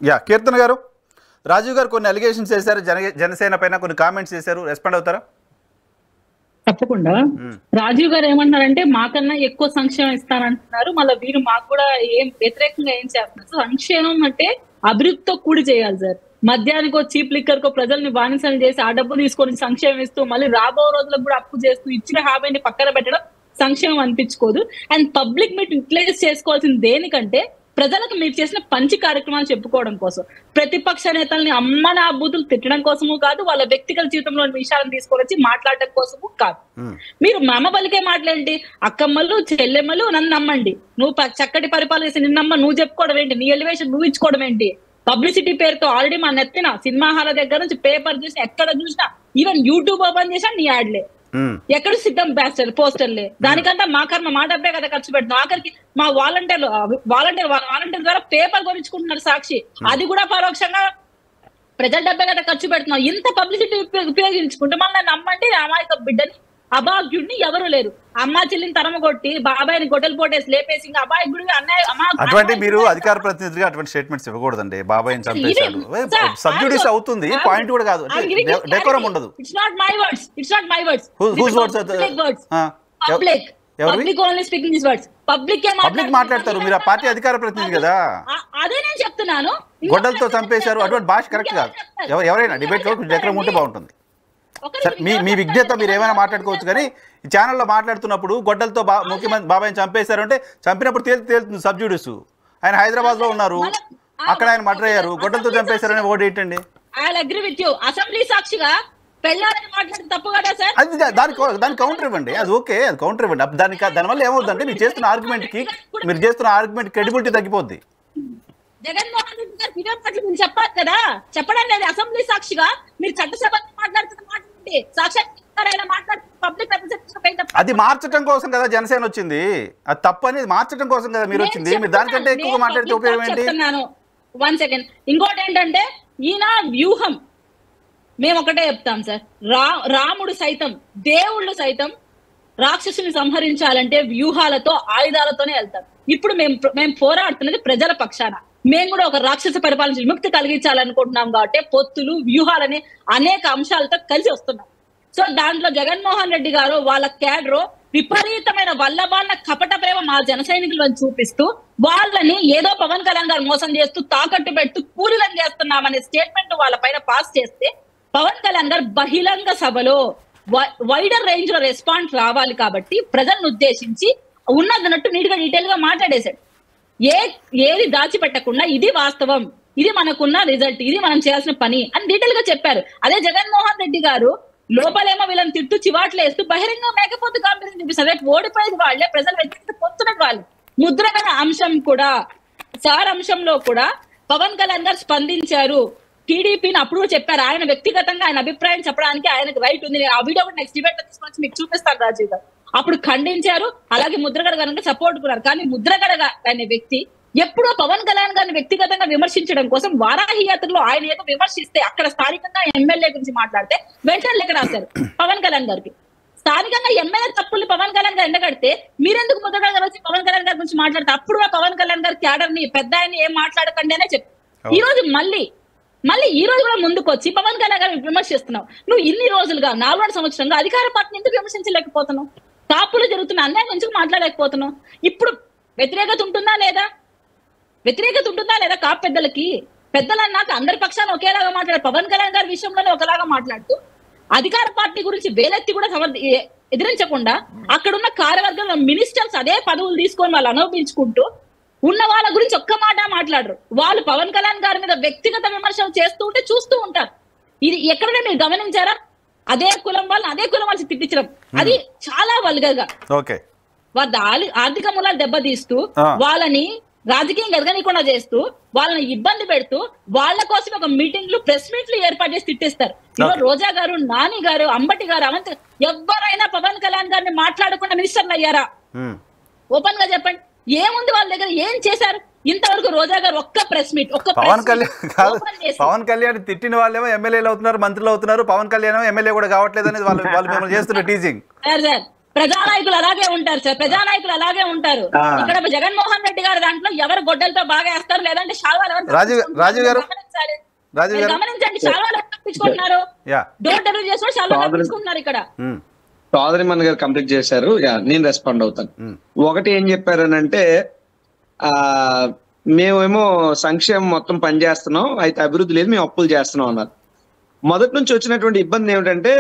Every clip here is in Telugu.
యా కీర్తన గారు రాజీవ్ గారు కొన్ని అలిగేషన్స్ చేశారు జన జనసేన పైన కొన్ని కామెంట్స్ చేశారు రెస్పాండ్ అవుతారా తప్పకుండా రాజీవ్ గారు ఏమంటున్నారంటే మాకన్నా ఎక్కువ సంక్షేమం ఇస్తానంటున్నారు మళ్ళీ వీరు మాకు కూడా ఏం వ్యతిరేకంగా ఏం చేస్తున్నారు సో సంక్షేమం అంటే అభివృద్ధితో కూడి చేయాలి సార్ మద్యానికో చీప్ లిక్కర్ కో ప్రజల్ని బానిసలు చేసి ఆ డబ్బు తీసుకొని సంక్షేమం ఇస్తూ మళ్ళీ రాబో రోజులకు కూడా అప్పు చేస్తూ ఇచ్చిన హామీని పక్కన పెట్టడం సంక్షేమం అనిపించుకోదు అండ్ పబ్లిక్ మీట్ యూటిలైజ్ చేసుకోవాల్సింది దేనికంటే ప్రజలకు మీరు చేసిన మంచి కార్యక్రమాలు చెప్పుకోవడం కోసం ప్రతిపక్ష నేతల్ని అమ్మ నా బూతులు తిట్టడం కోసము కాదు వాళ్ళ వ్యక్తిగత జీవితంలోని విషయాలను తీసుకొని వచ్చి మాట్లాడడం కోసము కాదు మ్మ్. మీరు మా అమ్మ పలికే మాటలేంటి అక్కమ్మలు చెల్లెమ్మలు నన్ను నమ్మండి నువ్వు ప- చక్కటి పరిపాలన చేసి నిన్నమ్మ నువ్వు చెప్పుకోవడం ఏంటి నీ ఎలివేషన్ నువ్వు ఇచ్చుకోవడం ఏంటి పబ్లిసిటీ పేరుతో ఆల్రెడీ మా నెత్తిన సినిమా హాల దగ్గర నుంచి పేపర్ చూసి ఎక్కడ చూసినా ఈవెన్ యూట్యూబ్ ఓపెన్ చేసినా నీ యాడ్లే మ్మ్. ఎక్కడ సిద్ధం బ్యాస్టర్ పోస్టర్లే దానికంటే మా కర్మ మా డబ్బే కదా ఖర్చు పెడుతున్నాం ఆఖరికి మా వాలంటీర్లు వాలంటీర్ వాలంటీర్ ద్వారా పేపర్ కొనించుకుంటున్నారు సాక్షి అది కూడా పరోక్షంగా ప్రజల డబ్బే కదా ఖర్చు పెడుతున్నాం ఇంత పబ్లిసిటీ ఉపయోగించుకుంటే మళ్ళీ నమ్మండి అమాయక బిడ్డని అభాగ్యుడిని ఎవరు లేరు అమ్మ చెల్లిని తరమ కొట్టి బాబాయిని గొడ్డలు పోటేసి లేపేసి ఇంకా అమాయకుడిని అన్నయ్య అమా- అటువంటి మీరు అమాయకుడిని అధికార ప్రతినిధిగా అటువంటి స్టేట్మెంట్స్ ఇవ్వకూడదండి బాబాయ్ చంపేశాడు ఇది- sir, సబ్జుడిస్ I'm- అవుతుంది I'm- పాయింట్ కూడా కాదు I'm giving you decorum clarity. ఉండదు It's not my words. It's not my words. Who- These whose are words are the- public words. ఆ, ఎవ- Public. ఎవరివి? Public only speaking these words. Public A Public మాట్లాడతారు. మీరు ఆ పార్టీ అధికార ప్రతినిధి కదా. ఆ- అదే నేను చెప్తున్నాను ఇంకా గొడ్డలతో ప్రజలు చంపేశారు చెప్తారు. అటువంటి భాష కరెక్ట్ కాదు ఇంకెవరు చెప్తారు? ఎవ- ఎవరైనా ఇంకెవరు డిబేట్లో చెప్తారండి? డెకరం ఉంటే బాగుంటుంది ఒకరు సరే మీ ఇంకెవరు మీ విజ్ఞత చెప్తారు? మీరు ఏమైనా మాట్లాడుకోవచ్చు కానీ ఈ ఛానల్లో మాట్లాడుతున్నప్పుడు గొడ్డలతో బా ముఖ్యమంత్రి బాబాయ్ని చంపేశారు అంటే చంపినప్పుడు తేలి తేలుతుంది సబ్జుడిస్ ఆయన హైదరాబాద్ లో ఉన్నారు మన- అక్కడ ఆయన మర్డర్ అయ్యారు గొడ్డలతో చంపేశారని ఓటు ఏంటండి I agree with you assembly సాక్షిగా పెళ్ళాలని మాట్లాడితే తప్పు కదా సార్ అది దా- దానికి దానికి కౌంటర్ ఇవ్వండి అది ఓకే అది కౌంటర్ ఇవ్వండి అప్పుడు దానికి దానివల్ల ఏమవుతుందంటే మీరు చేస్తున్న ఆర్గ్యుమెంట్ కి మీరు చేస్తున్న ఆర్గ్యుమెంట్ క్రెడిబిలిటీ తగ్గిపోద్ది జగన్మోహన్ రెడ్డి గారు వినయం పట్ల మీరు చెప్పాలి కదా చెప్పడం లేదు అసెంబ్లీ సాక్షిగా మీరు చట్టసభ మాట్లాడుతున్న మాట ఏంటి? సాక్షాత్ ఆయన మాట్లాడుతున్న పబ్లిక్ రిప్రజెంటేటివ్ అది మార్చడం కోసం కదా జనసేన వచ్చింది అది తప్పు అనేది మార్చడం కోసం కదా మీరు వచ్చింది మీరు దానికంటే ఎక్కువగా మాట్లాడితే ఉపయోగం ఏంటి వన్ సెకండ్ ఇంకోటి ఏంటంటే ఈయన వ్యూహం మేము ఒకటే చెప్తాం సార్ రా రాముడు సైతం దేవుళ్ళు సైతం రాక్షసుని సంహరించాలంటే వ్యూహాలతో ఆయుధాలతోనే వెళ్తాం ఇప్పుడు మేము మేము పోరాడుతున్నది ప్రజల పక్షాన మేము కూడా ఒక రాక్షస పరిపాలన నుంచి విముక్తి కలిగించాలనుకుంటున్నాం కాబట్టి పొత్తులు వ్యూహాలని అనేక అంశాలతో కలిసి వస్తున్నాం సో దాంట్లో జగన్మోహన్ రెడ్డి గారు వాళ్ళ క్యాడర్ విపరీతమైన వల్లభాన్న కపట ప్రేమ మా జన సైనికులను చూపిస్తూ వాళ్ళని ఏదో పవన్ కళ్యాణ్ గారు మోసం చేస్తూ తాకట్టు పెడుతూ కూలీలను చేస్తున్నామనే స్టేట్మెంట్ వాళ్ళ పైన పాస్ చేస్తే పవన్ కళ్యాణ్ గారు బహిరంగ సభలో వైడర్ రేంజ్ లో రెస్పాన్స్ రావాలి కాబట్టి ప్రజలను ఉద్దేశించి ఉన్నదన్నట్టు నీట్ గా డీటెయిల్ గా మాట్లాడేశాడు ఏ ఏది దాచిపెట్టకుండా ఇది వాస్తవం ఇది మనకున్న రిజల్ట్ ఇది మనం చేయాల్సిన పని అని డీటెయిల్ గా చెప్పారు అదే జగన్మోహన్ రెడ్డి గారు లోపలేమో వీళ్ళని తిట్టు చివాట్లు వేస్తూ బహిరంగ మేకపోతు కాంపిటీషన్ చూపిస్తారు రేపు ఓడిపోయేది వాళ్ళే ప్రజలు వ్యతిరేకత పొందుతున్నది వాళ్ళు ముద్రమైన అంశం కూడా సార్ అంశంలో కూడా పవన్ కళ్యాణ్ గారు స్పందించారు టీడీపీని అప్పుడు కూడా చెప్పారు ఆయన వ్యక్తిగతంగా ఆయన అభిప్రాయం చెప్పడానికి ఆయనకు రైట్ ఉంది నేను ఆ వీడియో కూడా నెక్స్ట్ డిబేట్ తీసుకొని మీకు చూపిస్తాను రాజీవ్ గారు అప్పుడు ఖండించారు అలాగే ముద్రగడ గారు సపోర్ట్ కున్నారు కానీ ముద్రగడ గా- అనే వ్యక్తి ఎప్పుడో పవన్ కళ్యాణ్ గారిని వ్యక్తిగతంగా విమర్శించడం కోసం వారాహి యాత్రలో ఆయన ఏదో విమర్శిస్తే అక్కడ స్థానికంగా ఎమ్మెల్యే గురించి మాట్లాడితే వెంటనే లెక్క రాశారు పవన్ కళ్యాణ్ గారికి స్థానికంగా ఎమ్మెల్యే తప్పుల్ని పవన్ కళ్యాణ్ గారు ఎండగడితే మీరెందుకు ముద్రగడ గారు వచ్చి పవన్ కళ్యాణ్ గారి గురించి మాట్లాడితే అప్పుడు కూడా పవన్ కళ్యాణ్ గారి క్యాడర్ ని పెద్ద ఆయన ఏం మాట్లాడకండి అనే చెప్పి ఈ రోజు మళ్ళీ మళ్ళీ ఈ రోజు కూడా ముందుకు వచ్చి పవన్ కళ్యాణ్ గారిని విమర్శిస్తున్నావు నువ్వు ఇన్ని రోజులుగా నాలుగు సంవత్సరంగా అధికార పార్టీని ఎందుకు విమర్శించలేకపోతున్నావు కాపులు జరుగుతున్న అన్యాయం గురించి మాట్లాడలేకపోతున్నావు ఇప్పుడు వ్యతిరేకత ఉంటుందా లేదా వ్యతిరేకత ఉంటుందా లేదా కాపు పెద్దలకి పెద్దలు అన్నాక అందరి పక్షాన ఒకేలాగా మాట్లాడారు పవన్ కళ్యాణ్ గారి విషయంలోనే ఒకలాగా మాట్లాడుతూ అధికార పార్టీ గురించి వేలెత్తి కూడా సమర్థ ఎ- ఎదిరించకుండా అక్కడున్న కార్యవర్గంలో మినిస్టర్స్ అదే పదవులు తీసుకొని వాళ్ళు అనుభవించుకుంటూ ఉన్న వాళ్ళ గురించి ఒక్క మాట మాట్లాడరు వాళ్ళు పవన్ కళ్యాణ్ గారి మీద వ్యక్తిగత విమర్శలు చేస్తూ ఉంటే చూస్తూ ఉంటారు ఇది ఎక్కడైనా మీరు గమనించారా అదే కులం వాళ్ళని అదే కులం వాళ్ళని తిట్టించడం అది చాలా వల్గర్గా ఓకే వాళ్ళ ఆలి- ఆర్థిక మూలాలు దెబ్బతీస్తూ ఆ. వాళ్ళని రాజకీయం ఎదగనీయకుండా చేస్తూ వాళ్ళని ఇబ్బంది పెడుతూ వాళ్ళ కోసం ఒక మీటింగ్లు ప్రెస్ మీట్లు ఏర్పాటు చేసి తిట్టేస్తారు ఇవాళ Okay. రోజా గారు నాని గారు అంబటి గారు అవంతి ఎవరైనా పవన్ కళ్యాణ్ గారిని మాట్లాడకుండా మినిస్టర్లు అయ్యారా ఉమ్. ఓపెన్ గా చెప్పండి ఏముంది వాళ్ళ దగ్గర ఏం చేశారు ఇంతవరకు రోజా గారు ఒక్క ప్రెస్ మీట్ ఒక్క press పవన్ meet కళ్యాణ్ కాదు open చేసి పవన్ కళ్యాణ్ తిట్టిన వాళ్ళేమో ఎమ్మెల్యేలు అవుతున్నారు మంత్రులు అవుతున్నారు పవన్ కళ్యాణ్ ఏమో ఎమ్మెల్యే కూడా కావట్లేదు అనేది వాళ్ళు వాళ్ళు మిమ్మల్ని చేస్తున్న టీజింగ్ సార్ సార్ ప్రజానాయకులు అలాగే ఉంటారు సార్ ప్రజానాయకులు అలాగే ఉంటారు ఆ. ఇక్కడ జగన్మోహన్ రెడ్డి గారి దాంట్లో ఎవరు గొడ్డలతో బాగా వేస్తారు లేదంటే శాల్వాలు ఎవరు రాజీవ్ గా- రాజీవ్ గారు? గమనించాలి. రాజీవ్ మీరు గారు గమనించండి శాల్వాలు ఎవరు తప్పించుకుంటున్నారు యా డోర్ డెలివరీ చేసుకుని శాల్వాలు సోదరు- తప్పించుకుంటున్నారు ఇక్కడ ఉమ్, సోదరి మన గారు కంప్లీట్ చేశారు యా, నేను రెస్పాండ్ అవుతాను ఉమ్, ఒకటి ఏం చెప్పారనంటే ఆ మేమేమో సంక్షేమం మొత్తం పనిచేస్తున్నాం అయితే అభివృద్ధి లేదు మేము అప్పులు చేస్తున్నాం అన్నారు మొదటి నుంచి వచ్చినటువంటి ఇబ్బంది ఏమిటంటే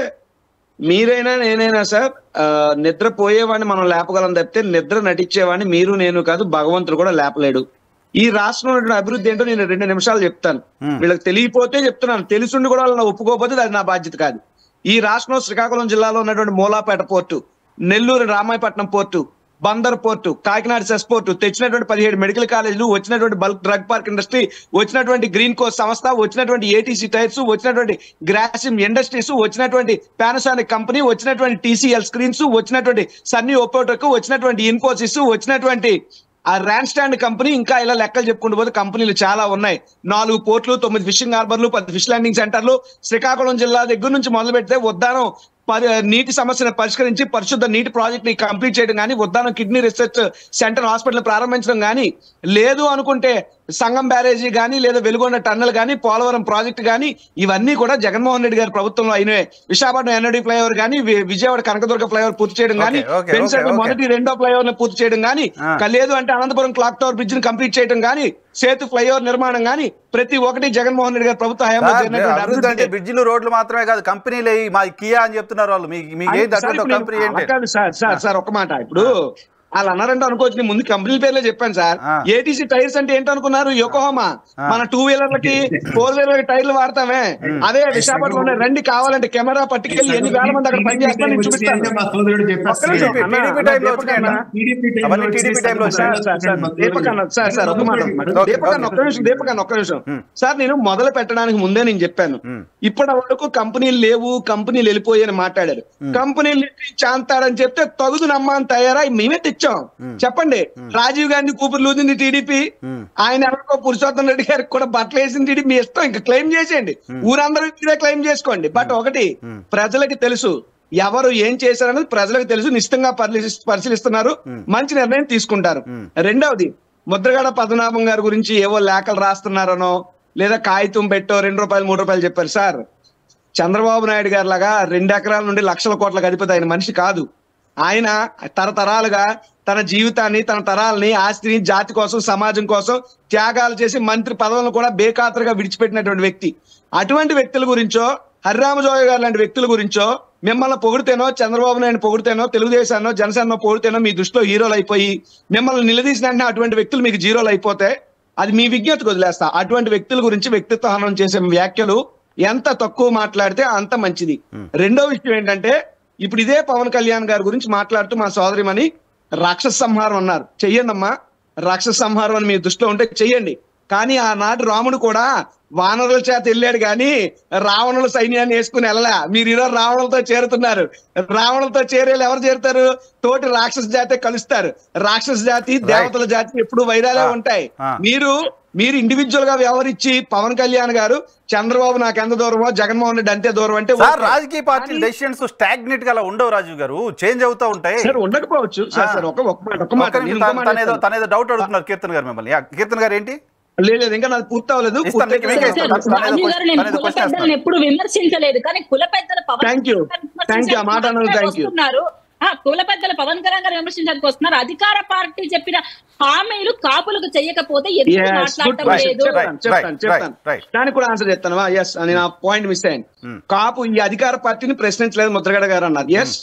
మీరైనా నేనైనా సార్ ఆ, నిద్ర పోయేవాడిని మనం లేపగలం తప్పితే నిద్ర నటించేవాడిని మీరు నేను కాదు భగవంతుడు కూడా లేపలేడు ఈ రాష్ట్రంలో ఉన్నటువంటి అభివృద్ధి ఏంటో నేను రెండు నిమిషాలు చెప్తాను Hmm. వీళ్ళకి తెలియపోతే చెప్తున్నాను తెలుసుండి కూడా వాళ్ళని ఒప్పుకోకపోతే అది నా బాధ్యత కాదు ఈ రాష్ట్రంలో శ్రీకాకుళం జిల్లాలో ఉన్నటువంటి Moolapeta port Nellore Ramayapatnam port Bandar port Kakinada SEZ port తెచ్చినటువంటి పదిహేడు మెడికల్ కాలేజీలు వచ్చినటువంటి బల్క్ డ్రగ్ పార్క్ ఇండస్ట్రీ వచ్చినటువంటి గ్రీన్ కోస్ట్ సంస్థ వచ్చినటువంటి ఏటీసీ టైర్స్ వచ్చినటువంటి గ్రాసిమ్ ఇండస్ట్రీస్ వచ్చినటువంటి పానాసానిక్ కంపెనీ వచ్చినటువంటి టీసీఎల్ స్క్రీన్స్ వచ్చినటువంటి సన్నీ ఒపోటోకు వచ్చినటువంటి ఇన్ఫోసిస్ వచ్చినటువంటి ఆ ర్యాన్ స్టాండ్ కంపెనీ ఇంకా ఇలా లెక్కలు చెప్పుకుంటూ పోతే కంపెనీలు చాలా ఉన్నాయి నాలుగు పోర్ట్లు తొమ్మిది ఫిషింగ్ హార్బర్లు పది ఫిష్ ల్యాండింగ్ సెంటర్లు శ్రీకాకుళం జిల్లా దగ్గర నుంచి మొదలు పెడితే ఉద్దానం పరి- నీటి సమస్యను పరిష్కరించి పరిశుద్ధ నీటి ప్రాజెక్ట్ ని కంప్లీట్ చేయడం కానీ Uddanam kidney research centre hospital ప్రారంభించడం కానీ లేదు అనుకుంటే సంగం బ్యారేజీ కానీ లేదా వెలుగొండ టన్నల్ కానీ పోలవరం ప్రాజెక్ట్ కానీ ఇవన్నీ కూడా జగన్మోహన్ రెడ్డి గారి ప్రభుత్వంలో అయినవే విశాఖపట్నం ఎన్ఐడి ఫ్లైఓవర్ కానీ వి- విజయవాడ కనకదుర్గ ఫ్లైఓవర్ పూర్తి చేయడం కానీ Okay, okay, పెన్సెట్ okay, okay. మొదటి రెండో ఫ్లైఓవర్ ని పూర్తి చేయడం కానీ Ah. లేదు అంటే అనంతపురం క్లాక్ టవర్ బ్రిడ్జ్ ని కంప్లీట్ చేయడం కానీ సేతు ఫ్లైఓవర్ నిర్మాణం కానీ ప్రతి ఒక్కటి జగన్మోహన్ రెడ్డి గారి ప్రభుత్వ హయాంలో సార్, జరిగినటువంటి అభివృద్ధి అంటే అభివృద్ధి. బ్రిడ్జిలు రోడ్లు మాత్రమే కాదు కంపెనీలు అయ్యి మా కియా అని చెప్తున్నారు వాళ్ళు మీకు మీకు ఏంటి సార్, అటువంటి ఇప్పుడు కంపెనీ నేను- ఏంటి అలా కాదు సార్ సార్ సార్ ఒక మాట ఇప్పుడు వాళ్ళు అన్నారంటే అనుకోవచ్చు నేను ముందు కంపెనీ పేర్లే చెప్పాను సార్ ఆ. ఏటీసీ టైర్స్ అంటే ఏంటనుకున్నారు యోకోహోమా ఆ. మన టూ వీలర్లకి ఫోర్ వీలర్ టైర్లు వాడతామే అదే విశాఖపట్నంలో రండి కావాలంటే కెమెరా పట్టుకెళ్ళి ఎన్ని వేల మంది అక్కడ పని చేస్తారో నేను చూపిస్తాను మా సోదరుడు చెప్పారు. ఒక్క నిమిషం, టీడీపీ అన్న, టీడీపీ అన్న, టైంలో దీపక్ వచ్చినాయి అన్న, అన్న. టీడీపీ టైంలో అవన్నీ టీడీపీ వచ్చేసి టైంలో సార్, వచ్చాయి. సార్, సార్, దీపక్ అన్న, సార్, సార్, ఒక మాట, ఒక మాట. ఓకే, దీపక్ అన్న, ఓకే. ఒక్క నిమిషం, దీపక్ అన్న, ఒక్క నిమిషం. ఉమ్. సార్ నేను మొదలు పెట్టడానికి ముందే నేను చెప్పాను ఉమ్. ఇప్పటి వరకు కంపెనీలు లేవు కంపెనీలు వెళ్ళిపోయాయని మాట్లాడారు కంపెనీలు చాంతాడని చెప్తే తగుదు నమ్మని తయారై మేమే తెచ్చాం చెప్పండి రాజీవ్ గాంధీ కూపురు లూజింది టీడీపీ ఉమ్. ఆయన ఎవరికో పురుషోత్తం రెడ్డి గారికి కూడా బట్టలు వేసింది టీడీపీ మీ ఇష్టం ఇంకా క్లెయిమ్ చేసేయండి ఊరందరూ మీరే క్లెయిమ్ చేసుకోండి బట్ ఒకటి ప్రజలకి తెలుసు ఎవరు ఏం చేశారనేది ప్రజలకు తెలుసు నిశ్చితంగా పరిశీలి- పరిశీలిస్తున్నారు మంచి నిర్ణయం తీసుకుంటారు రెండవది ముద్రగడ పద్మనాభం గారి గురించి ఏవో లేఖలు రాస్తున్నారనో లేదా కాగితం పెట్టో రెండు రూపాయలు మూడు రూపాయలు చెప్పారు సార్ చంద్రబాబు నాయుడు గారి లాగా రెండు ఎకరాల నుండి లక్షల కోట్లకు అధిపతి ఆయన మనిషి కాదు ఆయన తరతరాలుగా తన జీవితాన్ని తన తరాలని ఆస్తిని జాతి కోసం సమాజం కోసం త్యాగాలు చేసి మంత్రి పదవులను కూడా బేఖాతరుగా విడిచిపెట్టినటువంటి వ్యక్తి అటువంటి వ్యక్తుల గురించో హరిరామజోయ గారు లాంటి వ్యక్తుల గురించో మిమ్మల్ని పొగిడితేనో చంద్రబాబు నాయుడు పొగిడితేనో తెలుగుదేశాన్నో జనసేనో పొగిడితేనో మీ దృష్టిలో హీరోలు అయిపోయి మిమ్మల్ని నిలదీసిన వెంటనే అటువంటి వ్యక్తులు మీకు జీరోలు అయిపోతే అది మీ విజ్ఞతకు వదిలేస్తా అటువంటి వ్యక్తుల గురించి వ్యక్తిత్వ హననం చేసే వ్యాఖ్యలు ఎంత తక్కువ మాట్లాడితే అంత మంచిది రెండో విషయం ఏంటంటే ఇప్పుడు ఇదే పవన్ కళ్యాణ్ గారి గురించి మాట్లాడుతూ మా సోదరిమని రాక్షస సంహారం అన్నారు చెయ్యండి అమ్మా రాక్షస సంహారం అని మీ దృష్టిలో ఉంటే చెయ్యండి కానీ ఆనాటి రాముడు కూడా వానరుల చేత వెళ్ళాడు కానీ రావణుల సైన్యాన్ని వేసుకుని వెళ్ళలే మీరు ఈరోజు రావణులతో చేరుతున్నారు రావణులతో చేరేలు ఎవరు చేరుతారు తోటి రాక్షస జాతి కలుస్తారు రాక్షస జాతి దేవతల జాతి ఎప్పుడు వైరాలే ఆ, ఉంటాయి ఆ. మీరు మీరు ఇండివిజువల్ గా వ్యవహరించి పవన్ కళ్యాణ్ గారు చంద్రబాబు నాకు ఎంత దూరమో జగన్మోహన్ రెడ్డి అంతే దూరం అంటే సార్ ఓకే. రాజకీయ పార్టీ డెసిషన్స్ స్టాగ్నెట్ గా అలా ఉండవు రాజు గారు చేంజ్ అవుతా ఉంటాయి సార్ ఉండకపోవచ్చు సార్ సార్ ఒక ఒక మాట ఒక మాట ఒక్క నేను నిమిషం, ఇంకో తన- మాట తనేదో చెప్తాను. తనేదో డౌట్ అడుగుతున్నారు కీర్తన్ గారు మిమ్మల్ని యా, కీర్తన్ గారు ఏంటి లేదు లేదు, ఇంకా నాది పూర్తి అవ్వలేదు ఇస్తాను, పూర్తి మీకు అయితే- మీకే సార్, ఇస్తాను. తనేదో రాజు గారు నేను తనేదో కుల question పెద్దలను వేస్తాను. ఎప్పుడు విమర్శించలేదు కానీ కుల పెద్దల పవన్ Thank you. కళ్యాణ్ గారిని Thank you. ఆ మాట అన్నందుకు thank you. వస్తున్నారు ఆ, కుల పెద్దల పవన్ కళ్యాణ్ గారు విమర్శించడానికి వస్తున్నారు అధికార పార్టీ చెప్పిన హామీలు కాపులకు చేయకపోతే ఎందుకు Yes, good మాట్లాడటం question. లేదు Right, చెప్తాను, చెప్తాను right, చెప్తాను right. దానికి కూడా ఆన్సర్ చెప్తాను ఎస్ అని నా పాయింట్ మిస్ అయ్యాను Hmm. కాపు ఈ అధికార పార్టీని ప్రశ్నించలేదు ముద్రగడ గారు అన్నారు ఎస్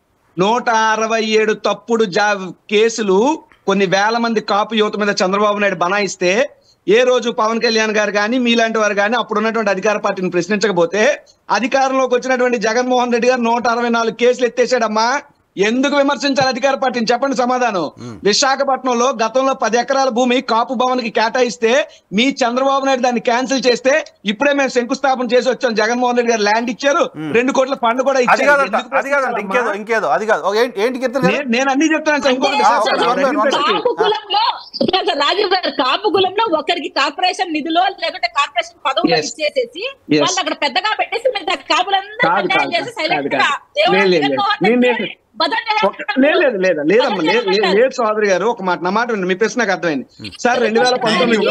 నూట అరవై ఏడు తప్పుడు జా కేసులు కొన్ని వేల మంది కాపు యువత మీద చంద్రబాబు నాయుడు బనాయిస్తే ఏ రోజు పవన్ కళ్యాణ్ గారు కానీ మీలాంటి వారు కానీ అప్పుడు ఉన్నటువంటి అధికార పార్టీని ప్రశ్నించకపోతే అధికారంలోకి వచ్చినటువంటి జగన్మోహన్ రెడ్డి గారు నూట అరవై నాలుగు కేసులు ఎత్తేసాడమ్మా ఎందుకు విమర్శించాలి అధికార పార్టీని చెప్పండి సమాధానం విశాఖపట్నంలో గతంలో పది ఎకరాల భూమి కాపు భవన్ కి కేటాయిస్తే మీ చంద్రబాబు నాయుడు దాన్ని క్యాన్సిల్ చేస్తే ఇప్పుడే మేము శంకుస్థాపన చేసి వచ్చాం జగన్మోహన్ రెడ్డి గారు ల్యాండ్ ఇచ్చారు రెండు కోట్ల ఫండ్ కూడా అది ఇచ్చారు కాదంట ఎందుకు అది కాదంట ఇంకేదో ప్రశ్నించాలమ్మా? ఇంకేదో అది కాదు ఒక ఏంటి- ఏంటి కీర్తన్ గారు నే- నేను అన్ని చెప్తాను సార్. ఇంకొకటి అంటే సార్, ఒక సార్, నిమిషం, రెండు ఒక నిమిషాలు. కాపు కులంలో సార్ రాజీవ్ గారు కాపు కులంలో ఒకరికి కార్పొరేషన్ నిధులో లేకుంటే కార్పొరేషన్ పదవులు Yes. ఇచ్చేసేసి Yes. వాళ్ళు అక్కడ పెద్దగా పెట్టేసి మిగతా కాపులందరూ కాదు అన్యాయం కాదు చేసి కాదు సైలెంట్ కాదు. గా దేవుడు లేదు, లేదు, లేదు. జగన్మోహన్ నేను రెడ్డి నేను భద్రం ఒక- లేదు లేదు లేదు లేదమ్మా లేదు లేదు లేదు సోదరి గారు ఒక మాట నా మాట వినండి. మీ ప్రశ్న నాకు అర్థమైంది సార్ రెండు వేల పంతొమ్మిది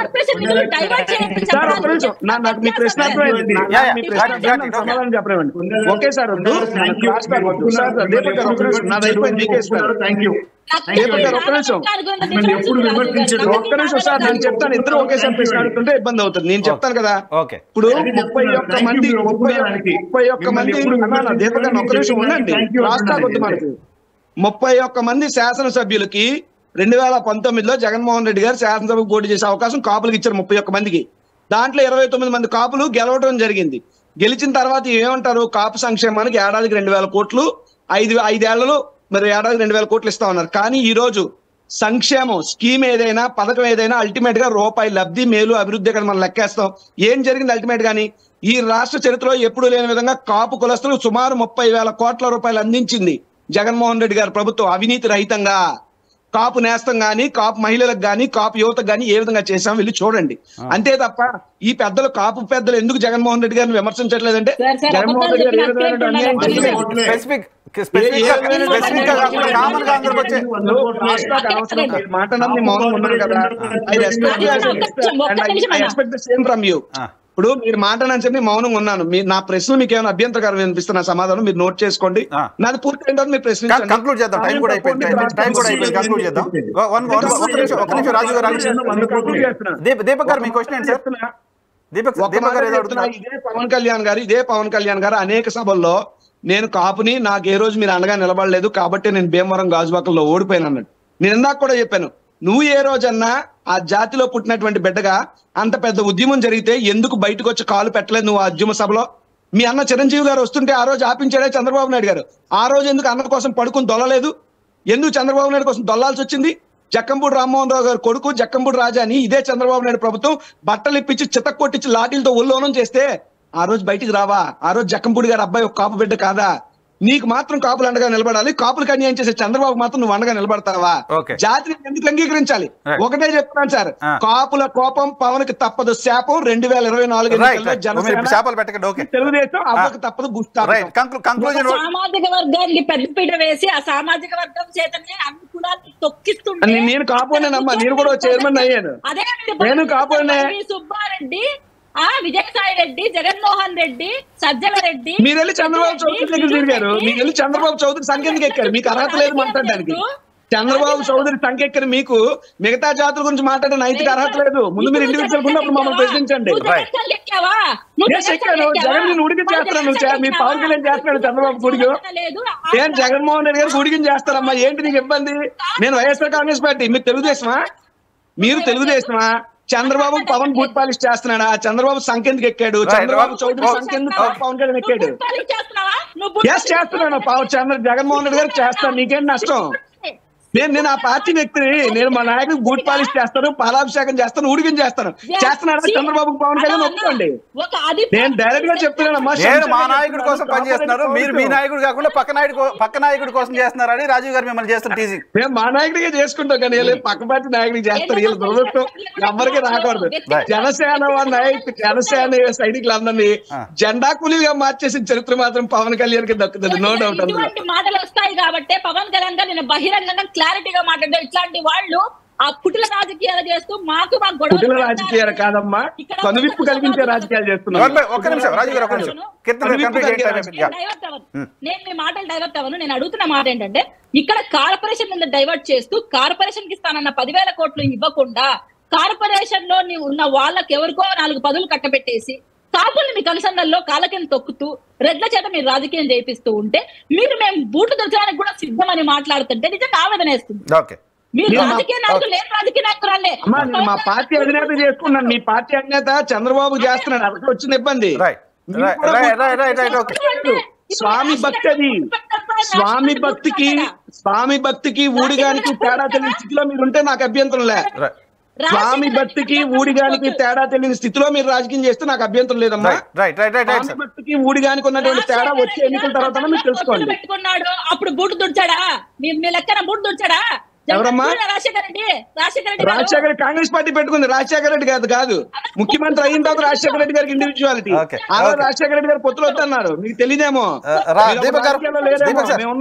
సార్ ఒక నిమిషం నా నాకు మీ ప్రశ్న అర్థమైంది నా- యా, యా. మీ ప్రశ్న అర్థమైంది. నాకు సమాధానం చెప్పలేమండి ఒకే సార్ వద్దు నాకు క్లాస్ బ్యాక్ వద్దు. సార్ సార్, దీపక్ గారు ఒక నిమిషం నాది అయిపోయింది మీకే ఇస్తాను థ్యాంక్ యూ దీపక్ గారు ఒక్క నిమిషం ఎప్పుడు విమర్శించడం ఒక్క నిమిషం సార్ నేను చెప్తాను ఇద్దరు ఒకేసారి ప్రశ్న అడుగుతుంటే ఇబ్బంది అవుతుంది నేను చెప్తాను కదా ఓకే ఇప్పుడు ముప్పై ఒక్క మంది ముప్పై ముప్పై ఒక్క మంది అన్నా, నా దీపక్ గారు ఒక్క నిమిషం ఉండండి రాష్ట్రాలు వద్దు మనకి ముప్పై ఒక్క మంది శాసనసభ్యులకి రెండు వేల పంతొమ్మిదిలో జగన్మోహన్ రెడ్డి గారు శాసనసభకు పోటీ చేసే అవకాశం కాపులకు ఇచ్చారు ముప్పై ఒక్క మందికి దాంట్లో ఇరవై తొమ్మిది మంది కాపులు గెలవడం జరిగింది గెలిచిన తర్వాత ఏమంటారు కాపు సంక్షేమానికి ఏడాదికి రెండు వేల కోట్లు ఐదు ఐదేళ్లలో మరి ఏడాది రెండు వేల కోట్లు ఇస్తా ఉన్నారు కానీ ఈ రోజు సంక్షేమం స్కీమ్ ఏదైనా పథకం ఏదైనా అల్టిమేట్ గా రూపాయి లబ్ధి మేలు అభివృద్ధి ఇక్కడ మనం లెక్కేస్తాం ఏం జరిగింది అల్టిమేట్ గాని ఈ రాష్ట్ర చరిత్రలో ఎప్పుడూ లేని విధంగా కాపు కులస్తులు సుమారు ముప్పై వేల కోట్ల రూపాయలు అందించింది జగన్మోహన్ రెడ్డి గారి ప్రభుత్వం అవినీతి రహితంగా కాపు నేస్తం గాని కాపు మహిళలకు గాని కాపు యువతకు గాని ఏ విధంగా చేశాం వెళ్ళి చూడండి అంతే తప్ప ఈ పెద్దలు కాపు పెద్దలు ఎందుకు జగన్మోహన్ రెడ్డి గారిని విమర్శించట్లేదంటే సార్, సార్, జగన్మోహన్ రెడ్డి గారు ఏ అబద్ధాలు విధమైన అన్యాయం చెప్పిన చేయలేదు. స్పెసిఫిక్ స్పెసిఫిక్ గా స్పెసిఫిక్ గా కాకుండా కామన్ గా అందరికి వచ్చే రాష్ట్రాలకు అవసరం మీరు మాట్లాడడం మీ మౌనం ఉన్నారు కదా I respect and I expect the same from you ఆ. ఇప్పుడు మీరు మాట్లాడని చెప్పి మౌనంగా ఉన్నాను మీ నా ప్రశ్న మీకు ఏమైనా అభ్యంతరకరం అనిపిస్తున్న సమాధానం మీరు నోట్ చేసుకోండి ఆ. నాది పూర్తి అయిన తర్వాత మీరు ప్రశ్నించండి కంక్లూడ్ చేద్దాం టైం కూడా అయిపోయింది టైం కూడా అయిపోయింది కంక్లూడ్ చేద్దాం వన్ వన్ ఒక నిమిషం ఒక నిమిషం రాజు గారు ఆగండి. కంక్లూడ్ చేస్తున్నా. దీప్ దీపక్ గారు మీ క్వశ్చన్ ఏంటి సార్ చెప్తున్నా. దీపక్ ఒక దీపక్ మాట గారు ఏదో చెప్తున్నా, అడుగుతున్నారు ఇదే పవన్ కళ్యాణ్ గారు ఇదే పవన్ కళ్యాణ్ గారు అనేక సభల్లో నేను కాపుని నాకు ఏ రోజు మీరు అండగా నిలబడలేదు కాబట్టి నేను భీమవరం గాజువాకల్లో ఓడిపోయాను అన్నాడు నేను ఇందాక కూడా చెప్పాను నువ్వు ఏ రోజన్నా ఆ జాతిలో పుట్టినటువంటి బిడ్డగా అంత పెద్ద ఉద్యమం జరిగితే ఎందుకు బయటకు వచ్చి కాలు పెట్టలేదు నువ్వు ఆ ఉద్యమ సభలో మీ అన్న చిరంజీవి గారు వస్తుంటే ఆ రోజు ఆపించాడే చంద్రబాబు నాయుడు గారు ఆ రోజు ఎందుకు అన్న కోసం పడుకుని దొల్లలేదు ఎందుకు చంద్రబాబు నాయుడు కోసం దొల్లాల్సి వచ్చింది జక్కంపూడి రామ్మోహన్ రావు గారు కొడుకు జక్కంపూడి రాజా అని ఇదే చంద్రబాబు నాయుడు ప్రభుత్వం బట్టలు ఇప్పించి చితక్ కొట్టించి లాఠీలతో ఉల్లోనం చేస్తే ఆ రోజు బయటికి రావా ఆ రోజు జక్కంపూడి గారు అబ్బాయి ఒక కాపు బిడ్డ కాదా నీకు మాత్రం కాపులు అండగా నిలబడాలి కాపులకు అన్యాయం చేసే చంద్రబాబు మాత్రం నువ్వు అండగా నిలబడతావా Okay. జాతిని ఎందుకు అంగీకరించాలి Right. ఒకటే చెప్తున్నాను సార్ Ah. కాపుల కోపం పవన్ కి తప్పదు శాపం రెండు వేల ఇరవై నాలుగు రైట్ ఎన్నికల్లో మీరు జనసేన చేపలు పెట్టకండి ఓకే తెలుగుదేశం అవ్వక తప్పదు రైట్ గుర్తు కంక్లూజన్ సామాజిక వర్గానికి పెద్దపీట వేసి ఆ సామాజిక వర్గం చేతనే అన్ని కులాన్ని తొక్కిస్తుంటే నేను- నేను కాపోనేనమ్మా, నేను కూడా చైర్మన్ అయ్యాను. అదే నేను కాపోనే. సుబ్బారెడ్డి ఆ విజయసాయి రెడ్డి జగన్మోహన్ రెడ్డి సజ్జల రెడ్డి మీరు వెళ్ళి చంద్రబాబు చౌదరి దగ్గర తిరిగారు మీరు వెళ్ళి చంద్రబాబు చౌదరి సంఖ్యకి ఎక్కారు మీకు అర్హత లేదు మాట్లాడడానికి చంద్రబాబు చౌదరి సంఖ్య ఎక్కిన మీకు మిగతా జాతుల గురించి మాట్లాడే నైతిక అర్హత లేదు ముందు మీరు ఇండివిజువల్ ఉన్నప్పుడు మమ్మల్ని ప్రశ్నించండి నువ్వు జగన్ ఎక్కావా? నువ్వు Yes, జగన్ ఎక్కాను. ఎక్కావా? జగన్ నేను ఉడికి చేస్తున్నాను. నువ్వు చే- మీ ఎక్కావా? పవన్ కళ్యాణ్ చేస్తున్నాడు చంద్రబాబు గుడికి. లేదు ఏం జగన్మోహన్ రెడ్డి గారు గుడికి చేస్తారమ్మా ఏంటి నీకు ఇబ్బంది నేను వైఎస్ఆర్ కాంగ్రెస్ పార్టీ మీరు తెలుగుదేశమా మీరు తెలుగుదేశమా చంద్రబాబు పవన్ బూట్ పాలిష్ చేస్తున్నాడా చంద్రబాబు సంఖ్యకి ఎక్కాడు Right. చంద్రబాబు చౌదరి Oh. సంఖ్యకి పవన్ కళ్యాణ్ ఎక్కాడు నువ్వు బూట్ చేస్తున్నావా? నువ్వు బూట్ ఎస్ చేస్తున్నాను పవన్ చంద్ర జగన్మోహన్ రెడ్డి గారికి చేస్తాను నీకేం నష్టం నేను నేను ఆ పార్టీ వ్యక్తిని నేను మా నాయకుడు బూట్ పాలిష్ చేస్తాను పాలాభిషేకం చేస్తాను ఊడికం చేస్తాను చేస్తున్నాడా చంద్రబాబు పవన్ కళ్యాణ్ ఒప్పుకోండి ఒక అది నేను డైరెక్ట్ గా చెప్తున్నానమ్మా నేను మా నాయకుడి కోసం పనిచేస్తున్నారు మీరు మీ నాయకుడు కాకుండా పక్క నాయుడు కో- పక్క నాయకుడి కోసం చేస్తున్నారని రాజీవ్ గారు మిమ్మల్ని చేస్తున్న టీజింగ్ మేము మా నాయకుడిగా చేసుకుంటాం కానీ వీళ్ళు పక్క పార్టీ నాయకుడికి చేస్తారు వీళ్ళ దురదృష్టం ఎవరికి రాకూడదు Right. జనసేన వాళ్ళ నాయకుడు జనసేన సైనికులందరినీ Ah. జెండా కూలీగా మార్చేసిన చరిత్ర మాత్రం పవన్ కళ్యాణ్ కి దక్కుతుంది నో డౌట్ అందులో ఇటువంటి మాటలు వస్తాయి కాబట్టి పవన్ కళ్యాణ్ గారు నేను బహిరంగంగా క్లారిటీగా మాట్లాడారు ఇట్లాంటి వాళ్ళు ఆ కుటిల రాజకీయాలు చేస్తూ మాకు మా గొడవ కుటిల రాజకీయాలు కాదమ్మా కనువిప్పు కలిగించే రాజకీయాలు చేస్తున్నారు ఒక్క నిమిషం రాజు గారు ఒక్క నిమిషం కీర్తన గారు కంప్లీట్ చేయండి time అయిపోయింది. నేను డైవర్ట్ అవ్వను. నేను మీ మాటలు డైవర్ట్ అవ్వను నేను అడుగుతున్న మాట ఏంటంటే ఇక్కడ కార్పొరేషన్ మీద డైవర్ట్ చేస్తూ కార్పొరేషన్ కి ఇస్తానన్న పదివేల కోట్లు ఇవ్వకుండా కార్పొరేషన్ లో నీ ఉన్న వాళ్ళకి ఎవరికో నాలుగు పదులు కట్టబెట్టేసి కాపుల్ని మీ కనుసంధంలో కాళ్ళ కింద తొక్కుతూ రెడ్ల చేత మీరు రాజకీయం చేపిస్తూ ఉంటే మీరు మేము బూటు దొరకడానికి కూడా సిద్ధమని మాట్లాడుతుంటే నిజంగా ఆవేదన వేస్తుంది ఓకే మీరు నేను మా- రాజకీయ నాయకులు లేని రాజకీయ నాయకురాలే అమ్మా నేను మా పార్టీ అధినేత చేసుకున్నాను మీ పార్టీ అధినేత చంద్రబాబు చేస్తున్నాడు అక్కడ వచ్చిన ఇబ్బంది రైట్ మీరు రైట్ కూడా right right right right okay స్వామి భక్తి అది స్వామి భక్తికి స్వామి భక్తికి ఊడిగానికి తేడా తెలియని స్థితిలో మీరు ఉంటే నాకు అభ్యంతరం లే రైట్ స్వామి భక్తికి ఊడిగానికి తేడా తెలియని స్థితిలో మీరు రాజకీయం చేస్తే నాకు అభ్యంతరం లేదమ్మా రైట్ రైట్ రైట్ రైట్ స్వామి భక్తికి ఊడిగానికి ఉన్నటువంటి తేడా వచ్చే ఎన్నికల తర్వాత మీరు తెలుసుకోండి పెట్టుకున్నాడు అప్పుడు బూటు దుడిచాడా మీ మీ లెక్కన బూటు దుడిచాడా ఎవరమ్మా? రాజశేఖర రెడ్డి రాజశేఖర రెడ్డి గారు. రాజశేఖర్ కాంగ్రెస్ పార్టీ పెట్టుకుంది రాజశేఖర రెడ్డి కాదు కాదు ముఖ్యమంత్రి అయిన తర్వాత రాజశేఖర రెడ్డి గారికి ఇండివిజువాలిటీ Okay, ఆ రోజు okay. రాజశేఖర రెడ్డి గారు పొత్తులు వద్దన్నారు మీకు తెలియదేమో Uh, రా- మీరు ఒక దీపక్ గారు, రాజకీయాల్లో లేరేమో, దీపక్ సార్. మేము ఉన్నాం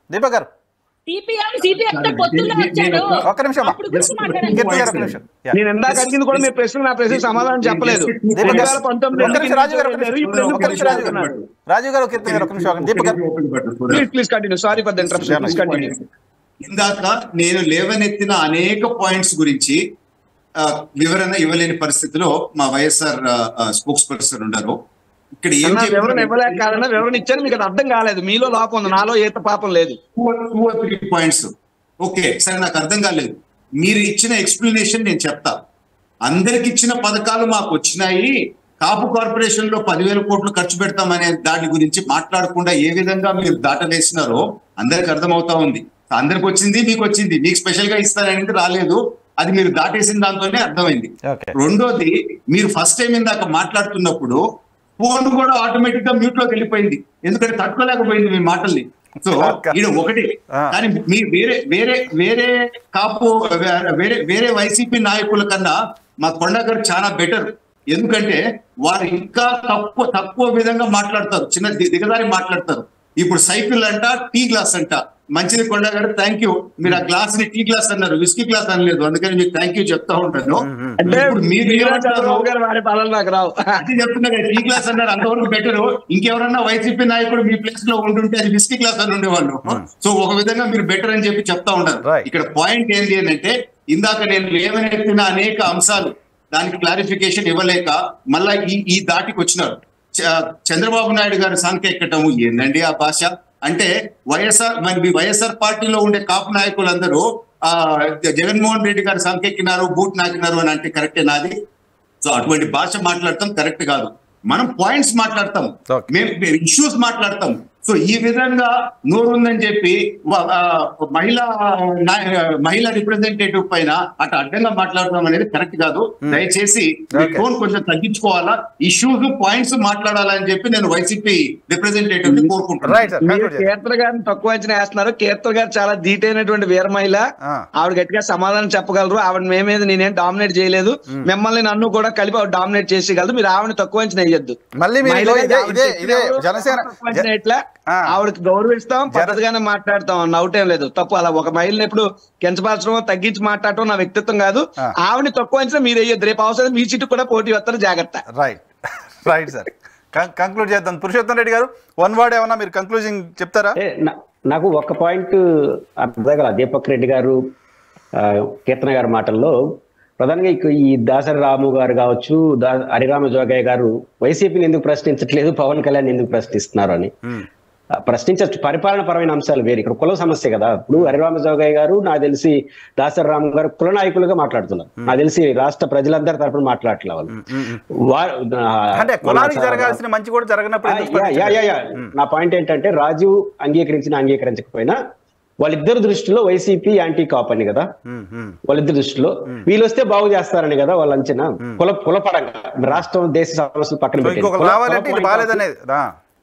దీపక్ గారు సిపిఎం సిపిఎం తో పొత్తుల్లో నేను- వచ్చాడు నేను ఒక- ఒక్క నిమిషం అమ్మా. అప్పుడు గురించి మాట్లాడండి కీర్తి గారు ఒక్క నిమిషం యా. నేను ఇందాక అడిగింది కూడా మీ ప్రశ్న నా ప్రశ్న సమాధానం చెప్పలేదు దీపక్ రెండు గారు వేల పంతొమ్మిది ఒక్క నిమిషం రాజు గారు ఒక్క నిమిషం. ఇప్పుడు ఎందుకు ఒక్క నిమిషం రాజు గారు అంటున్నారు? రాజు గారు కీర్తి గారు ఒక్క నిమిషం ఆగండి. దీపక్ గారు please please continue sorry for the interruption please continue ఇందాక నేను లేవనెత్తిన అనేక పాయింట్స్ గురించి ఆ, వివరణ ఇవ్వలేని పరిస్థితిలో మా వైఎస్ఆర్ స్పోక్స్ పర్సన్ ఉన్నారు ఇక్కడ ఏం అన్న వివరణ చెప్పారు ఇవ్వలేక కాదన్న వివరణ ఇచ్చారు మీకు అది అర్థం కాలేదు మీలో లోపం ఉంది నాలో ఏత పాపం లేదు టూ త్రీ పాయింట్స్ ఓకే సరే నాకు అర్థం కాలేదు మీరు ఇచ్చిన ఎక్స్ప్లెనేషన్ నేను చెప్తా అందరికి ఇచ్చిన పథకాలు మాకు వచ్చినాయి కాపు కార్పొరేషన్ లో పదివేల కోట్లు ఖర్చు పెడతామనే దాని గురించి మాట్లాడకుండా ఏ విధంగా మీరు దాటవేసినారో అందరికి అర్థమవుతా ఉంది అందరికి వచ్చింది మీకు వచ్చింది మీకు స్పెషల్ గా ఇస్తారనేది రాలేదు అది మీరు దాటేసిన దాంతోనే అర్థమైంది ఓకే రెండోది మీరు ఫస్ట్ టైం ఇందాక మాట్లాడుతున్నప్పుడు ఫోన్ కూడా ఆటోమేటిక్ గా మ్యూట్ లోకి వెళ్ళిపోయింది ఎందుకంటే తట్టుకోలేకపోయింది మీ మాటల్ని సో ఇది ఒకటి ఆ. కానీ మీ వేరే వేరే వేరే కాపు వేరే వేరే వైసీపీ నాయకుల కన్నా మా కొండ గారు చాలా బెటర్ ఎందుకంటే వారు ఇంకా తక్కువ తక్కువ విధంగా మాట్లాడతారు చిన్న ది- దిగదారి మాట్లాడతారు ఇప్పుడు సైకిల్ అంట టీ గ్లాస్ అంట మంచిది కొండ గారు థ్యాంక్ యూ మీరు ఆ గ్లాస్ ని టీ గ్లాస్ అన్నారు విస్కీ గ్లాస్ అనలేదు అందుకని మీకు థ్యాంక్ యూ చెప్తా ఉంటాను అంటే ఇప్పుడు మీరు మీరే ఏమంటారు? చంద్రబాబు గారు వాడే పదాలు నాకు రావు అది చెప్తున్నా కదా టీ క్లాస్ అన్నారు అంతవరకు బెటర్ ఇంకెవరన్నా వైసీపీ నాయకుడు మీ ప్లేస్ లో ఉండుంటే అది విస్కీ క్లాస్ అని ఉండేవాళ్ళు సో ఒక విధంగా మీరు బెటర్ అని చెప్పి చెప్తా ఉంటారు Right. ఇక్కడ పాయింట్ ఏంటి అని అంటే ఇందాక నేను లేవనెత్తిన అనేక అంశాలు దానికి క్లారిఫికేషన్ ఇవ్వలేక మళ్ళా ఈ ఈ దాటికి వచ్చినారు చ- చంద్రబాబు నాయుడు గారి సంఖ్య ఎక్కటము ఏందండి ఆ భాష అంటే వైఎస్ఆర్ మరి మీ వైఎస్ఆర్ పార్టీలో ఉండే కాపు నాయకులందరూ ఆ జగన్మోహన్ రెడ్డి గారి సంఖ్య ఎక్కినారు బూట్ నాకినారు అని అంటే కరెక్టే నాది సో అటువంటి భాష మాట్లాడటం కరెక్ట్ కాదు మనం పాయింట్స్ మాట్లాడతాం Okay. మేము ఇష్యూస్ మాట్లాడతాం సో ఈ విధంగా నోరుందని చెప్పి వ- ఆ, మహిళా నాయ- మహిళా రిప్రజెంటేటివ్ పైన అటు అడ్డంగా మాట్లాడడం అనేది కరెక్ట్ కాదు దయచేసి మీ Okay. టోన్ కొంచెం తగ్గించుకోవాలా ఇష్యూస్ పాయింట్స్ మాట్లాడాలని చెప్పి నేను వైసీపీ రిప్రజెంటేటివ్ ని కోరుకుంటున్నాను రైట్ సార్ మీరు కంక్లూడ్ చేయండి. కీర్తన గారిని తక్కువ అంచనా వేస్తున్నారు కీర్తన గారు చాలా ధీటైనటువంటి వీర మహిళ ఆ. ఆవిడ గట్టిగా సమాధానం చెప్పగలరు ఆవిడ మేమేది నేనేం డామినేట్ చేయలేదు మిమ్మల్ని నన్ను కూడా కలిపి ఆవిడ డామినేట్ చేసేయగలదు మీరు ఆవిడ తక్కువ అంచనా వేయద్దు మళ్ళీ మీరు మహిళగా ఇదే ఆవిడ ఇదే చెప్పిన ఇదే ఎవరు జనసేన తక్కువ అంచనా వేయట్లా. ఆ. ఆవిడకి గౌరవిస్తాం పద్ధతిగానే మాట్లాడతాం నౌట్ ఏం లేదు తప్పు అలా ఒక మహిళని ఎప్పుడు కించపరచడం తగ్గించి మాట్లాడటం నా వ్యక్తిత్వం కాదు ఆ. ఆవిడని తక్కువ అంచనా మీరు వేయద్దు రేపు అవసరం మీ సీటు కూడా పోటీ వస్తారు జాగ్రత్త రైట్ రైట్ సార్ కంక్లూడ్ చేద్దాం పురుషోత్తం రెడ్డి గారు వన్ వర్డ్ ఏమన్నా మీరు కంక్లూజింగ్ చెప్తారా అంటే నా- నాకు ఒక పాయింట్ అర్థం కాల దీపక్ రెడ్డి గారు ఆ, కీర్తన గారి మాటల్లో ప్రధానంగా ఇక ఈ దాసరి రాము గారు కావచ్చు దా హరిరామ జోగయ్య గారు వైసీపీని ఎందుకు ప్రశ్నించట్లేదు పవన్ కళ్యాణ్ ఎందుకు ప్రశ్నిస్తున్నారు అని ఆ, ప్రశ్నించచ్చు పరిపాలన పరమైన అంశాలు వేరు ఇక్కడ కుల సమస్య కదా ఇప్పుడు హరిరామ జోగయ్య గారు నాకు తెలిసి దాసరి రాము గారు కుల నాయకులుగా మాట్లాడుతున్నారు నాకు తెలిసి రాష్ట్ర ప్రజలందరి తరపున మాట్లాడట్లే వాళ్ళు వారు ఆ, అంటే కులానికి మన- జరగాల్సిన మంచి కూడా జరగనప్పుడు ఆ, ఎందుకు యా, యా, యా, యా. నా పాయింట్ ఏంటంటే రాజు అంగీకరించిన అంగీకరించకపోయినా వాళ్ళిద్దరు దృష్టిలో వైసీపీ యాంటీ కాప్ అని కదా ఉమ్, ఉమ్. వాళ్ళిద్దరు దృష్టిలో వీళ్ళు వస్తే బాగు చేస్తారని కదా వాళ్ళ అంచనా కుల కులపరంగా రాష్ట్రం దేశ సమస్యలు పక్కన సో పెట్టేసి. ఇంకొకరు కుల- రావాలంటే కుల ఇది point బాగాలేదనేది రా.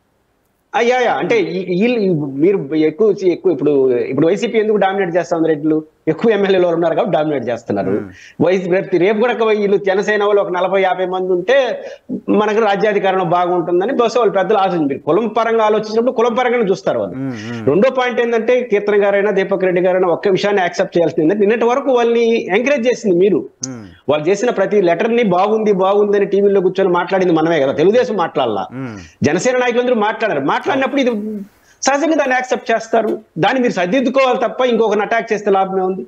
అయ్యా యా, అంటే ఈ- వీళ్ళు మీరు ఎక్కువ ఎక్కువ ఇప్పుడు ఇప్పుడు వైసీపీ ఎందుకు డామినేట్ చేస్తా ఉంది రెడ్లు ఎక్కువ ఎమ్మెల్యేలు ఉన్నారు కాబట్టి డామినేట్ చేస్తున్నారు వైసీపీ రేపు రేపు కూడా ఒక వీళ్ళు జనసేన వాళ్ళు ఒక నలభై యాభై మంది ఉంటే మనకు రాజ్యాధికారం బాగుంటుందని బహుశా వాళ్ళు పెద్దలు ఆలోచించారు కులం పరంగా ఆలోచించినప్పుడు కులం పరంగానే చూస్తారు వాళ్ళు రెండో పాయింట్ ఏంటంటే కీర్తన గారైనా దీపక్ రెడ్డి గారైనా ఒక్క విషయాన్ని యాక్సెప్ట్ చేయాల్సింది ఏంటంటే నిన్నటి వరకు వాళ్ళని ఎంకరేజ్ చేసింది మీరు వాళ్ళు చేసిన ప్రతి లెటర్ ని బాగుంది బాగుంది అని టీవీలో కూర్చొని మాట్లాడింది మనమే కదా తెలుగుదేశం మాట్లాడాల జనసేన నాయకులందరూ మాట్లాడారు మాట్లాడినప్పుడు ఇది సహజంగా దాన్ని యాక్సెప్ట్ చేస్తారు దాన్ని మీరు సర్దిద్దుకోవాలి తప్ప ఇంకొకరిని అటాక్ చేస్తే లాభమే ఉంది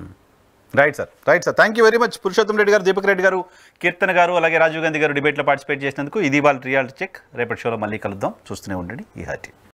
right sir right sir thank you very much Purushottam Reddy గారు దీపక్ రెడ్డి గారు కీర్తన గారు అలాగే రాజీవ్ గాంధీ గారు డిబేట్లో పార్టిసిపేట్ చేసినందుకు ఇది వాళ్ళ రియాలిటీ చెక్ రేపటి షోలో మళ్ళీ కలుద్దాం చూస్తూనే ఉండండి ఈ హార్టీ